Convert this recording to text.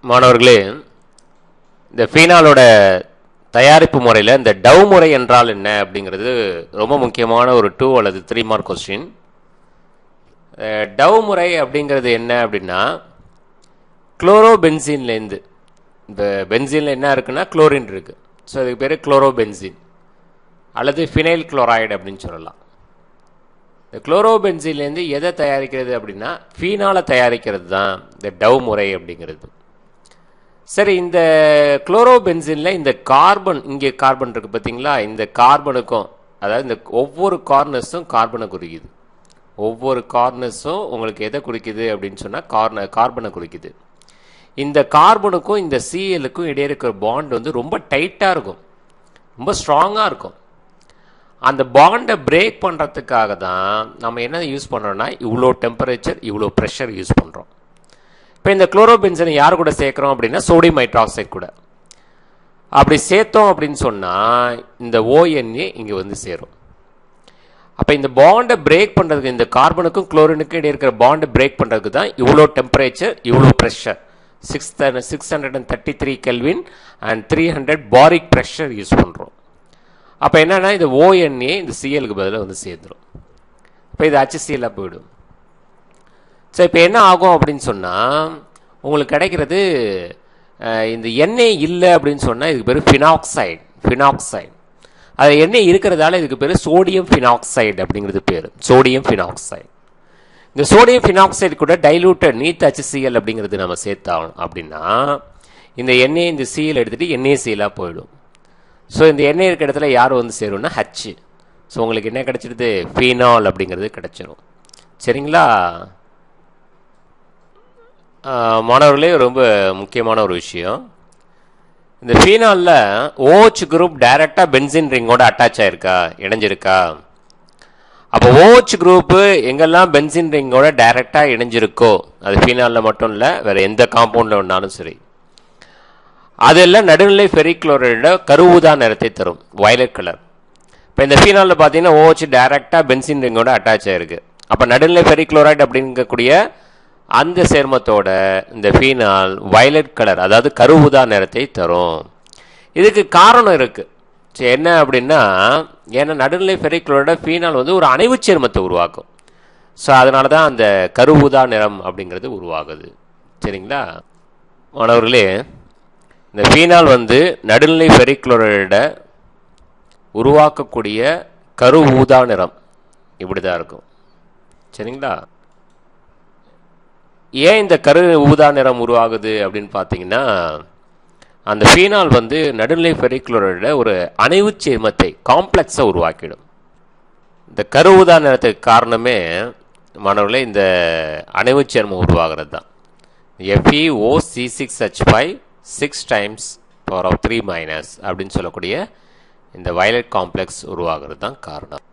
மாணவர்களே இந்த ஃபீனாலோட தயாரிப்பு முறையில் இந்த டவ் முறை என்றால் என்ன அப்படிங்கிறது ரொம்ப முக்கியமான ஒரு டூ அல்லது த்ரீ மார்க் கொஸ்டின் டவ் முறை அப்படிங்கிறது என்ன அப்படின்னா குளோரோபென்சின்லேருந்து இந்த பென்சினில் என்ன இருக்குன்னா குளோரின் இருக்குது ஸோ அதுக்கு பேர் குளோரோபென்சின் அல்லது ஃபினைல் குளோரைடு அப்படின்னு சொல்லலாம் இந்த குளோரோபென்சின்லேருந்து எதை தயாரிக்கிறது அப்படின்னா ஃபீனாலை தயாரிக்கிறது தான் இந்த டவ் முறை அப்படிங்கிறது சரி இந்த குளோரோபென்சினில் இந்த கார்பன் இங்கே கார்பன் இருக்குது பார்த்தீங்களா இந்த கார்பனுக்கும் அதாவது இந்த ஒவ்வொரு கார்னஸும் கார்பனை குறிக்குது ஒவ்வொரு கார்னஸும் உங்களுக்கு எதை குறிக்குது அப்படின்னு சொன்னால் கார்ன கார்பனை குறிக்குது இந்த கார்பனுக்கும் இந்த சிஎலுக்கும் இடையே இருக்கிற பாண்ட் வந்து ரொம்ப டைட்டாக இருக்கும் ரொம்ப ஸ்ட்ராங்காக இருக்கும் அந்த பாண்டை பிரேக் பண்ணுறதுக்காக தான் நம்ம என்ன யூஸ் பண்ணுறோம்னா இவ்வளோ டெம்பரேச்சர் இவ்வளோ ப்ரெஷர் யூஸ் பண்ணுறோம் இப்போ இந்த குளோரோபென்சனை யார் கூட சேர்க்குறோம் அப்படின்னா சோடியம் ஹைட்ராக்சைடு கூட அப்படி சேர்த்தோம் அப்படின்னு சொன்னால் இந்த ஓஎன்ஏ இங்கே வந்து சேரும் அப்போ இந்த பாண்டை பிரேக் பண்ணுறதுக்கு இந்த கார்பனுக்கும் குளோரினுக்கும் இடையே இருக்கிற பாண்டை பிரேக் பண்ணுறதுக்கு தான் இவ்வளோ டெம்பரேச்சர் இவ்வளோ pressure six six hundred and thirty three kelvin and three hundred பாரிக் ப்ரெஷர் யூஸ் பண்ணுறோம் அப்போ என்னென்னா இந்த ஓஎன்ஏ இந்த சிஎலுக்கு பதிலாக வந்து சேர்ந்துடும் இப்போ இது HCl-ஆ போயிடும் ஸோ இப்போ என்ன ஆகும் அப்படின்னு சொன்னால் உங்களுக்கு கிடைக்கிறது அஹ், இந்த எண்ணெய் இல்லை அப்படின்னு சொன்னால் இதுக்கு பேர் ஃபினாக்சைடு ஃபினாக்சைடு அது எண்ணெய் இருக்கிறதால இதுக்கு பேர் சோடியம் ஃபினாக்சைடு அப்படிங்கிறது பேர் சோடியம் ஃபினாக்சைடு இந்த சோடியம் ஃபினாக்சைடு கூட டைலூட்டட் நீட் HCl அப்படிங்கிறது நம்ம சேர்த்தாகணும் அப்படின்னா இந்த எண்ணெய் இந்த சீல் எடுத்துகிட்டு எண்ணெய் சீலாக போயிடும் ஸோ இந்த எண்ணெய் இருக்கிற இடத்துல யார் வந்து சேரும்னா ஹச் ஸோ உங்களுக்கு என்ன கிடைச்சிடுது ஃபீனால் அப்படிங்கிறது கிடைச்சிரும் சரிங்களா ஆஹ் மாணவர்களே ரொம்ப முக்கியமான ஒரு விஷயம் இந்த ஃபீனாலில் ஓச் குரூப் டைரெக்டாக பென்சின் ரிங்கோட அட்டாச் ஆயிருக்கா இணைஞ்சிருக்கா அப்போ ஓச் குரூப்பு எங்கெல்லாம் பென்சின் ரிங்கோட டைரெக்டாக இணைஞ்சிருக்கோ அது ஃபீனாலில் மட்டும் இல்லை வேறு எந்த காம்பவுண்டில் வேணாலும் சரி அதெல்லாம் நடுநிலை ஃபெரிக்ளோரைட கருவுதா நிறத்தை தரும் வயலட் கலர் இப்போ இந்த ஃபீனாலில் பார்த்தீங்கன்னா ஓஹெச் டைரெக்டாக பென்சின் ரிங்கோட அட்டாச் ஆயிருக்கு அப்போ நடுநிலை ஃபெரிக்ளோரைடு அப்படிங்கக்கூடிய அந்த சேர்மத்தோட இந்த ஃபீனால் வயலட் கலர் அதாவது கருவுதா நிறத்தை தரும் இதுக்கு காரணம் இருக்குது சரி என்ன அப்படின்னா ஏன்னா நடுநிலை ஃபெரிக்ளோரைட ஃபீனால் வந்து ஒரு அணைவுச் சேர்மத்தை உருவாக்கும் ஸோ அதனால தான் அந்த கருவுதா நிறம் அப்படிங்கிறது உருவாகுது சரிங்களா மாணவர்களே இந்த ஃபீனால் வந்து நடுநிலை ஃபெரிக்ளோரைட உருவாக்கக்கூடிய கரு ஊதா நிறம் இப்படி தான் இருக்கும் சரிங்களா ஏன் இந்த கரு ஊதா நிறம் உருவாகுது அப்படின்னு பார்த்தீங்கன்னா அந்த ஃபீனால் வந்து நடுநிலை ஃபெரிக்ளோரைட ஒரு அணைவுச் சேர்மத்தை காம்ப்ளெக்ஸை உருவாக்கிடும் இந்த கரு ஊதா நிறத்துக்கு காரணமே மாணவர்களே இந்த அணைவுச் சேர்மம் உருவாகிறது தான் F E O C six H five six times power of three minus அப்படின்னு சொல்லக்கூடிய இந்த வயலட் காம்ப்ளெக்ஸ் உருவாகிறது தான் காரணம்